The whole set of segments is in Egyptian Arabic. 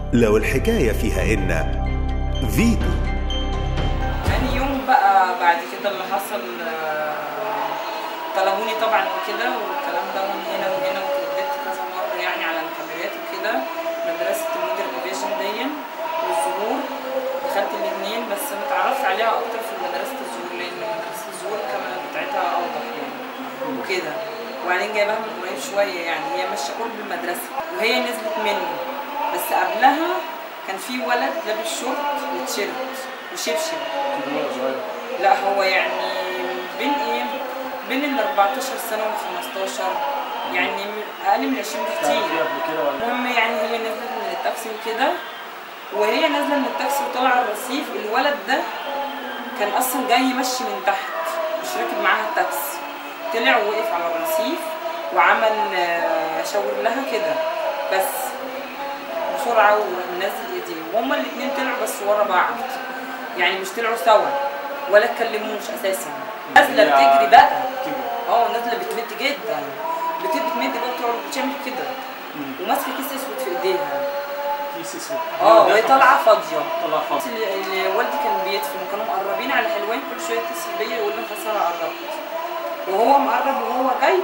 لو الحكاية فيها إن فيتو تاني يوم بقى بعد كده اللي حصل آه، طلبوني طبعا وكده والكلام ده من هنا وهنا واترددت كذا مرة يعني على الكاميرات وكده مدرسة المودرن فيجن دي والزهور دخلت الاتنين بس انا اتعرفت عليها اكتر في مدرسة الزهور لان مدرسة الزهور الكاميرا بتاعتها اوضح يعني وكده وبعدين جايباها من قريب شوية يعني هي ماشية قرب المدرسة وهي نزلت منه بس قبلها كان في ولد لابس شورت وتيشيرت وشبشب لا هو يعني بين ايه بين ال 14 سنه و 15 يعني م- اقل من 20 بكتير المهم يعني هي نزلت من التاكسي وكده وهي نازله من التاكسي وطالعه على الرصيف الولد ده كان اصلا جاي يمشي من تحت مش راكب معاها التاكسي طلع ووقف على الرصيف وعمل آه، شاور لها كده بس بسرعه ونزل ايديه وهما الاتنين طلعوا بس ورا بعض يعني مش طلعوا سوا ولا اتكلموش اساسا نازله بتجري بقى اه نازله بتمد جدا بتبقى بتمد بقى بتقعد بتعمل كده وماسكه كيس اسود في ايديها كيس اسود اه وهي طالعه فاضيه طلع فاضي اللي اللي والدي كان بيدفن وكانوا مقربين على حلوان كل شويه يتصل بيا يقول لي خلاص انا قربت وهو مقرب وهو جاي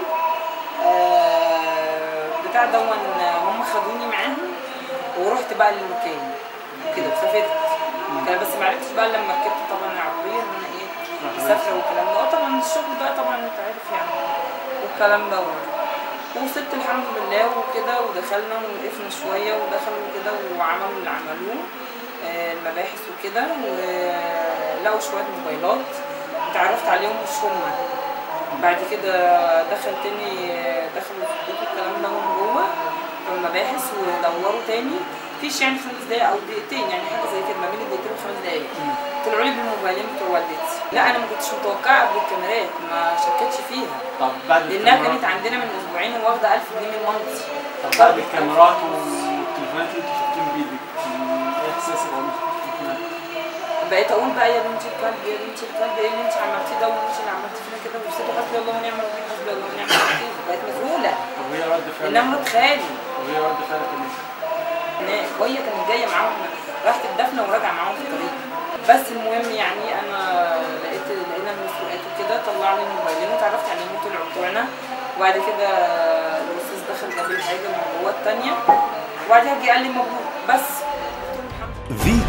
آه بتاع دون هم خدوني معاهم ورحت بقى للمكان كده وسافرت كان بس ما عرفتش بقى لما ركبت طبعا العربيه ان انا ايه مسافره والكلام ده اه طبعا الشغل بقى طبعا انت عارف يعني والكلام ده وصلت الحمد لله وكده ودخلنا ووقفنا شويه ودخلوا كده وعملوا اللي عملوه آه، المباحث وكده ولقوا شويه موبايلات اتعرفت عليهم مش هما بعد كده دخل تاني دخلوا يظبطوا الكلام ده من جوه في المباحث ودوروا تاني مفيش يعني خمس دقايق او دقيقتين يعني حاجه زي كده ما بين الدقيقتين وخمس دقايق طلعوا لي بالموبايلين بتوع والدتي لا انا ما كنتش متوقعه قبل الكاميرات ما شكتش فيها طب بعد لانها كانت الكاميرات عندنا من اسبوعين وواخده 1000 جنيه من مامتي طب بعد الكاميرات والتليفونات اللي انتوا شفتوهم بايدك ايه احساسك اول ما شفتوا التليفونات؟ بقيت اقول بقى يا بنتي الكلب يا بنتي الكلب ايه اللي انت عملتيه ده وانت اللي عملتي فينا كده وسيبي حسبي الله ونعم الوكيل حسبي الله ونعم الوكيل بقيت مذهوله طب وهي رد فعلك انها مرات خالي طب وهي رد فعلك ايه؟ هناك وهي كانت جايه معاهم راحت الدفنه وراجعه معاهم في الطريق بس المهم يعني انا لقيت لقينا المسروقات وكده طلع لي الموبايلين وتعرفت عليهم طلعوا بتوعنا وبعد كده الاستاذ دخل جاب لي حاجه من جوه الثانيه وبعدها جه قال لي مبروك بس قلت له الحمد لله. فيتو